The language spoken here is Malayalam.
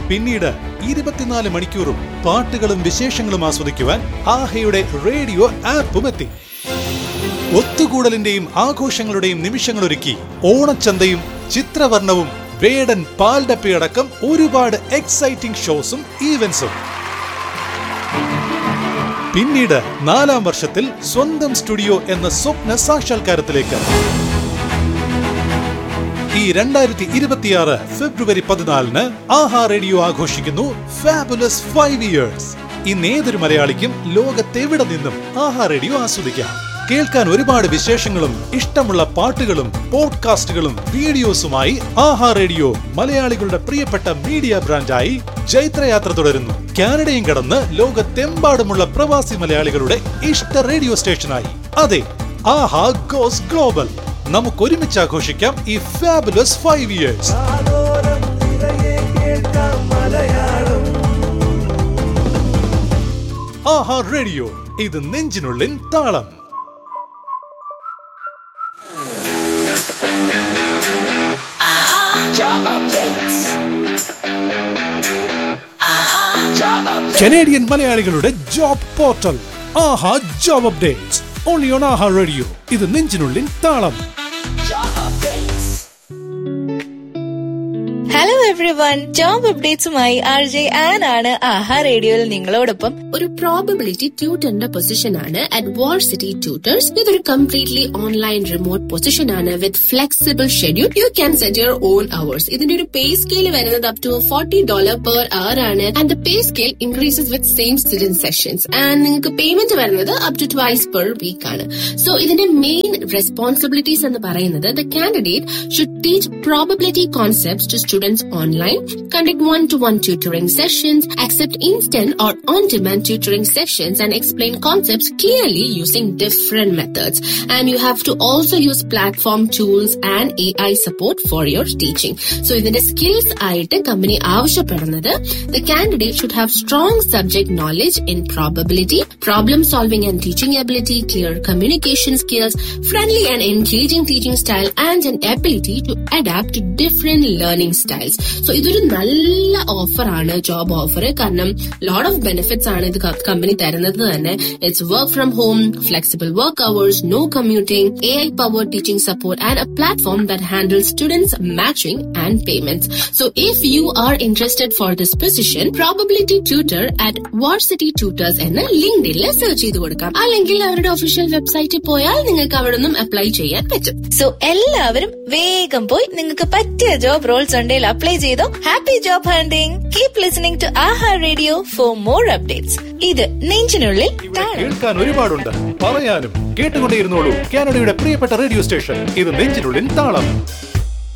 പിന്നീട് ഇരുപത്തിനാല് മണിക്കൂറും പാട്ടുകളും വിശേഷങ്ങളും ആസ്വദിക്കുവാൻ ആഹയുടെ റേഡിയോ ആപ്പും എത്തി ഒത്തുകൂടലിന്റെയും ആഘോഷങ്ങളുടെയും നിമിഷങ്ങളൊരുക്കി ഓണച്ചന്തയും ചിത്രവർണവും വേടൻ പാൽഡപ്പയടക്കം ഒരുപാട് എക്സൈറ്റിംഗ് ഷോസും ഈവന്റ്സും പിന്നീട് നാലാം വർഷത്തിൽ സ്വന്തം സ്റ്റുഡിയോ എന്ന സ്വപ്ന സാക്ഷാത്കാരത്തിലേക്ക് ഈ രണ്ടായിരത്തി ഇരുപത്തിയാറ് ഫെബ്രുവരി പതിനാലിന് ആഹാ റേഡിയോ ആഘോഷിക്കുന്നു ഫാബുലസ് ഫൈവ് ഇയേഴ്സ് ഇന്ന് ഏതൊരു മലയാളിക്കും ലോകത്തെവിടെ നിന്നും ആഹാ റേഡിയോ ആസ്വദിക്കാം കേൾക്കാൻ ഒരുപാട് വിശേഷങ്ങളും ഇഷ്ടമുള്ള പാട്ടുകളും പോഡ്കാസ്റ്റുകളും വീഡിയോസുമായി ആഹാ റേഡിയോ മലയാളികളുടെ പ്രിയപ്പെട്ട മീഡിയ ബ്രാൻഡായി ജൈത്രയാത്ര തുടരുന്നു കാനഡയും കടന്ന് ലോകത്തെമ്പാടുമുള്ള പ്രവാസി മലയാളികളുടെ ഇഷ്ട റേഡിയോ സ്റ്റേഷനായി അതെ ആഹാ ഗോസ് ഗ്ലോബൽ നമുക്ക് ഒരുമിച്ച് ആഘോഷിക്കാം ഈ fabulous five years Aaha radio ഇത് നെഞ്ചിനുള്ളിൻ താളം കനേഡിയൻ മലയാളികളുടെ job portal Aaha job updates only on Aaha radio ഇത് നെഞ്ചിനുള്ളിൻ താളം ഹലോ എവ്രി വൺ ജോബ് അപ്ഡേറ്റ്സുമായി ആർ ജെ ആൻ ആണ് ആഹാ റേഡിയോയിൽ നിങ്ങളോടൊപ്പം ഒരു പ്രോബബിലിറ്റി ട്യൂട്ടറിന്റെ പൊസിഷൻ ആണ് അറ്റ് വാർ സിറ്റി ട്യൂട്ടേഴ്സ് ഇതൊരു കംപ്ലീറ്റ്ലി ഓൺലൈൻ റിമോട്ട് പൊസിഷൻ ആണ് with flexible schedule you can set your own hours ഇതിന്റെ ഒരു പേ സ്കെയിൽ വരുന്നത് up to forty dollar per hour ആണ് and the pay scale increases with same student sessions and നിങ്ങൾക്ക് പേയ്മെന്റ് വരുന്നത് up to twice per week ആണ് സോ ഇതിന്റെ മെയിൻ റെസ്പോൺസിബിലിറ്റീസ് എന്ന് പറയുന്നത് the candidate should teach probability concepts to students online, conduct one-to-one tutoring sessions, accept instant or on-demand tutoring sessions, and explain concepts clearly using different methods. And you have to also use platform tools and AI support for your teaching. So ഇതിന്റെ skills ആയിട്ട് കമ്പനി ആവശ്യപ്പെടുന്നത് the candidate should have strong subject knowledge in probability, problem solving and teaching ability, clear communication skills, friendly and engaging teaching style, and an ability to adapt to different learning styles. So ഇതൊരു നല്ല ഓഫർ ആണ് ജോബ് ഓഫർ കാരണം ലോട്ട് ഓഫ് ബെനിഫിറ്റ്സ് ആണ് ഇത് കമ്പനി തരുന്നത് തന്നെ it's work from home flexible work hours no commuting A I power teaching support and a platform that handle students matching and payments so if you are interested for this position probability tutor at varsity tutors എന്ന് ലിങ്ക്ഡിൽ സെർച്ച് ചെയ്ത് കൊടുക്കാം അല്ലെങ്കിൽ അവരുടെ ഒഫീഷ്യൽ വെബ്സൈറ്റിൽ പോയാൽ നിങ്ങൾക്ക് അവിടെ നിന്നും അപ്ലൈ ചെയ്യാൻ പറ്റും സോ എല്ലാവരും വേഗം പോയി നിങ്ങൾക്ക് പറ്റിയ ജോബ് റോൾസ് ഉണ്ടെങ്കിൽ അപ്ലൈ ചെയ്തോ happy job hunting keep listening to Aaha radio for more updates ഇത് നെഞ്ചിനുള്ളിൽ താഴെ കേൾക്കാൻ ഒരുപാടുണ്ട് പറയാനും കേട്ടുകൊണ്ടേയിരുന്നോളൂ കാനഡയുടെ പ്രിയപ്പെട്ട റേഡിയോ സ്റ്റേഷൻ ഇത് നെഞ്ചിനുള്ളിൻ താളം